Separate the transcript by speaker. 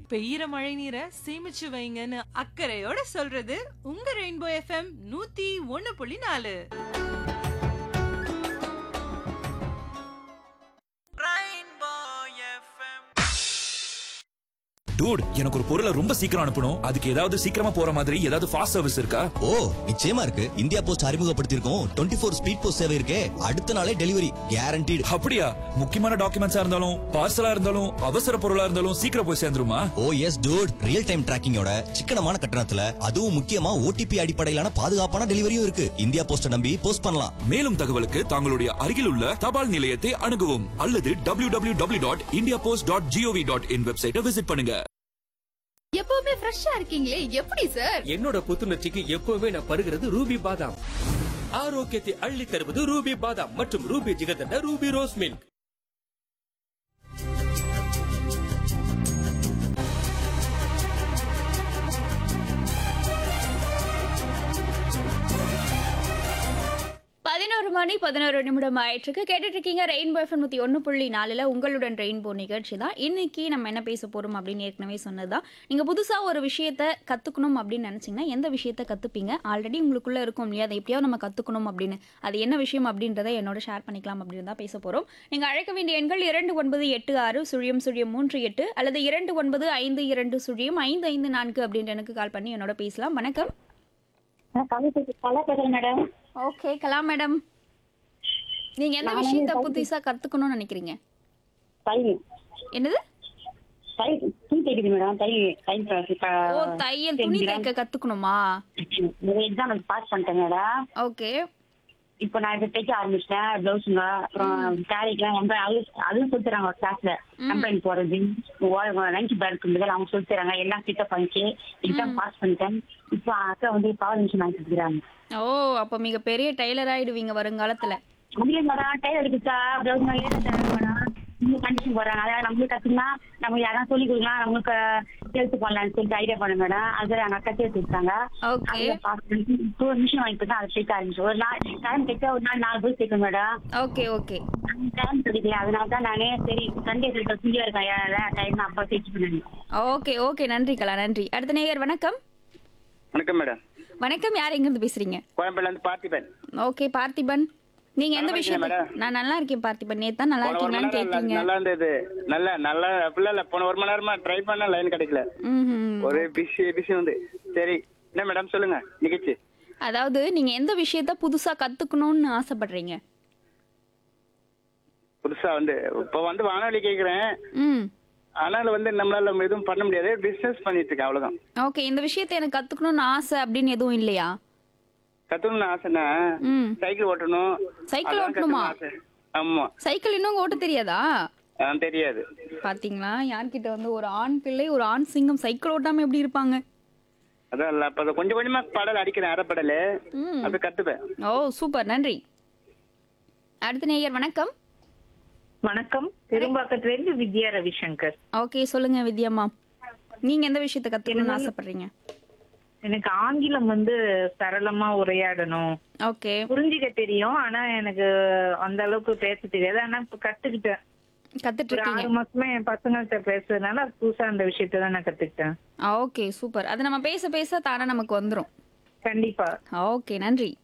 Speaker 1: பெய்யற மழை நீரை சேமிச்சு வைங்கன்னு அக்கறையோட சொல்றது உங்க ரெயின்போ எஃப்எம் நூத்தி ஒன்னு புள்ளி நாலு
Speaker 2: டூட் எனக்கு ஒரு பொருளை ரொம்ப சீக்கிரம் அனுப்பணும் அதுக்கு ஏதாவது சீக்கிரமா போற மாதிரி ஏதாவது ஃபாஸ்ட் சர்வீஸ் இருக்கா
Speaker 3: ஓ நிச்சயமா இருக்கு இந்தியா போஸ்ட் அறிமுகப்படுத்தியிருக்கோம் டுவெண்ட்டி ஃபோர் ஸ்பீட் போஸ்ட் சேவை இருக்கே அடுத்த நாளே டெலிவரி கேரண்டீடு
Speaker 2: அப்படியா முக்கியமான டாக்குமெண்ட்ஸா இருந்தாலும் பார்சலா இருந்தாலும் அவசர பொருளா இருந்தாலும் சீக்கிரம் போய் சேர்ந்துருமா
Speaker 3: oh yes dude real time டிராக்கிங்கோட சிக்கனமான கட்டணத்துல அதுவும் முக்கியமா ஓடிபி அடிப்படையிலான பாதுகாப்பான டெலிவரியும் இருக்கு இந்தியா போஸ்ட நம்பி போஸ்ட் பண்ணலாம்
Speaker 2: மேலும் தகவலுக்கு தங்களுடைய அருகில் உள்ள தபால் நிலையத்தை அணுகவும் அல்லது W W W dot India post dot GOV dot in வெப்சைட்டை விசிட் பண்ணுங்க
Speaker 4: எப்பவுமே ஃப்ரெஷ்ஷா இருக்கீங்களே எப்படி சார்
Speaker 5: என்னோட புத்துணர்ச்சிக்கு எப்பவுமே நான் பருகிறது ரூபி பாதாம் ஆரோக்கியத்தை அள்ளி தருவது ரூபி பாதாம் மற்றும் Ruby jigarthanda Ruby rose milk
Speaker 6: பதினோரு மணி பதினோரு நிமிடம் ஆயிட்டிருக்கு கேட்டுட்டு இருக்கீங்க ரெயின்போ எஃப்எம் நூற்றி ஒன்று புள்ளி நாலில் உங்களுடன் ரெயின்போ நிகழ்ச்சி தான் இன்னைக்கு நம்ம என்ன பேச போகிறோம் அப்படின்னு ஏற்கனவே சொன்னதுதான் நீங்கள் புதுசாக ஒரு விஷயத்த கற்றுக்கணும் அப்படின்னு நினச்சிங்கன்னா எந்த விஷயத்த கற்றுப்பீங்க ஆல்ரெடி உங்களுக்குள்ளே இருக்கும் இல்லையா அதை எப்படியாவது நம்ம கற்றுக்கணும் அப்படின்னு அது என்ன விஷயம் அப்படின்றத என்னோட ஷேர் பண்ணிக்கலாம் அப்படின்னு தான் பேச போகிறோம் நீங்கள் அழைக்க வேண்டிய எண்கள் இரண்டு ஒன்பது எட்டு ஆறு சுழியம் சுழியம் மூன்று எட்டு அல்லது இரண்டு ஒன்பது ஐந்து இரண்டு சுழியம் ஐந்து ஐந்து நான்கு அப்படின்ற எனக்கு கால் பண்ணி என்னோட பேசலாம் வணக்கம்
Speaker 7: கலா பேசுறேன் மேடம்
Speaker 6: ஓகே கலா மேடம் நீங்க எந்த விஷயத்த புதுசா கத்துக்கணும்னு நினைக்கிறீங்க
Speaker 7: தையல்
Speaker 6: என்னது
Speaker 7: தையல் துணி தைக்குது மேடம் தையல் தையல்
Speaker 6: ஓ தையல் துணி தைக்க கத்துக்கணுமா
Speaker 7: எக்ஸாம் பாஸ் பண்ணிட்டேன் மேடம்
Speaker 6: ஓகே
Speaker 7: இப்போ நான் இப்போ தைக்க ஆரம்பிச்சிட்டேன் பிளவுஸுங்க அப்புறம் சாரிக்கெல்லாம் ரொம்ப அது அதுவும் சொல்லி தராங்க கிளாஸ்ல கம்பெனி போறது லஞ்ச் பேக் இருந்தது அவங்க சொல்லி தராங்க எல்லாம் கிட்ட பண்ணிச்சு எக்ஸாம் பாஸ் பண்ணிட்டேன் இப்போ அக்கா வந்து பவர் மிஷின் வாங்கி கொடுக்குறாங்க
Speaker 6: ஓ அப்ப மிக பெரிய டெய்லர் ஆயிடுவீங்க வருங்காலத்துல
Speaker 7: அப்படியே மேடம் டைலர் அடிக்குச்சா பிளவுஸ் மேடம் இந்த கண்டிஷன் போடுறாங்க அதாவது நம்மளுக்கு கத்துனா நம்ம யாரும் சொல்லி கொடுக்கலாம் நம்மளுக்கு சேர்த்து பண்ணலாம்னு சொல்லிட்டு ஐடியா பண்ண மேடம் அது அங்க அக்கா சேர்த்து வச்சாங்க
Speaker 6: ஓகே
Speaker 7: அதுல pass பண்ணி இப்போ ஒரு மிஷின் வாங்கிட்டு தான் அதை தைக்க ஆரம்பிச்சு ஒரு நாள் டைம் தைக்க ஒரு நாள் நாலு பேர் தைக்கும் மேடம்
Speaker 6: ஓகே ஓகே
Speaker 7: டைம் கிடைக்கல அதனால தான் நானே சரி சண்டே சொல்லிட்டு ஃப்ரீயா இருக்கேன் டைம் அப்பா தைச்சு பண்ணேன்
Speaker 6: ஓகே ஓகே நன்றி கலா நன்றி அடுத்த நேயர் வணக்கம்
Speaker 8: வணக்கம் மேடம்
Speaker 6: வணக்கம் யார் எங்க இருந்து பேசுறீங்க
Speaker 8: கோயம்பேடுல இருந்து பார்த்திபன்
Speaker 6: ஓகே பார்த்திபன் நீங்க எந்த
Speaker 8: நல்லா
Speaker 6: விஷயம்
Speaker 8: இருக்கீங்களா, மேடம்?
Speaker 6: நான் நல்லா இருக்கேன் பார்த்திபன் நேத்து தான் நல்லா
Speaker 8: போன ஒரு மணி
Speaker 6: இருக்கீங்களான்னு
Speaker 8: நேரம்
Speaker 6: கேட்டீங்க
Speaker 8: நல்லா இருந்தது நல்லா நல்லா அப்படிலாம் இல்ல போன ஒரு மணி நேரமா ட்ரை பண்ண லைன் கிடைக்கல
Speaker 6: ம்ஹும்.
Speaker 8: ஒரு பிஸி பிஸி வந்து சரி என்ன மேடம் சொல்லுங்க நிகழ்ச்சி
Speaker 6: அதாவது நீங்க எந்த விஷயத்த புதுசா கத்துக்கணும்னு ஆசைப்படுறீங்க
Speaker 8: புதுசா வந்து இப்போ வந்து வானொலி கேக்குறேன்
Speaker 6: ம்
Speaker 8: ஆனால வந்து நம்மளால எதுவும் பண்ண முடியாது பிசினஸ் பண்ணிட்டு இருக்கேன் அவ்வளவுதான்
Speaker 6: ஓகே இந்த விஷயத்தை எனக்கு கத்துக்கணும்னு ஆசை அப்படின்னு எதுவும் இல்லையா
Speaker 8: கத்துக்கணும்னு ஆசைன்னா
Speaker 6: ம்
Speaker 8: சைக்கிள் ஓட்டணும்
Speaker 6: சைக்கிள்
Speaker 8: அதான்
Speaker 6: ஓட்டணுமா?
Speaker 8: கத்துக்கணும்னு ஆசை. ஆமா
Speaker 6: சைக்கிள் இன்னும் ஓட்ட தெரியாதா
Speaker 8: ஆ, தெரியாது
Speaker 6: பாத்தீங்களா யார்கிட்ட வந்து ஒரு ஆண் பிள்ளை ஒரு ஆண் சிங்கம் சைக்கிள் ஓட்டாம எப்படி இருப்பாங்க
Speaker 8: அதான் இல்ல அப்ப அதை கொஞ்சம் கொஞ்சமா படல் அடிக்கிறேன் அரைப்படல்
Speaker 6: ம்.
Speaker 8: அப்ப கத்துப்பேன்
Speaker 6: ஓ சூப்பர் நன்றி அடுத்த நேயர் வணக்கம்
Speaker 9: வணக்கம் பெரும்பாக்கத்துல இருந்து வித்யா ரவிசங்கர்
Speaker 6: ஓகே சொல்லுங்க வித்யாம்மா நீங்க எந்த விஷயத்த கத்துக்கணும்னு ஆசைப்படுறீங்க
Speaker 9: எனக்கு ஆங்கிலம் வந்து சரளமா உரையாடணும்
Speaker 6: ஓகே
Speaker 9: புரிஞ்சுக்க தெரியும் ஆனா எனக்கு அந்த அளவுக்கு பேச தெரியாது ஆனா இப்ப கத்துக்கிட்டேன்
Speaker 6: கத்துட்டு
Speaker 9: ஒரு
Speaker 6: இருக்கீங்க
Speaker 9: ஆறு மாசமா என் பசங்கள்கிட்ட பேசுறதுனால புதுசா அந்த விஷயத்தை தான் நான் கத்துக்கிட்டேன்
Speaker 6: ஓகே சூப்பர் அது நம்ம பேச பேச தானே நமக்கு வந்துரும்
Speaker 9: கண்டிப்பா
Speaker 6: ஓகே நன்றி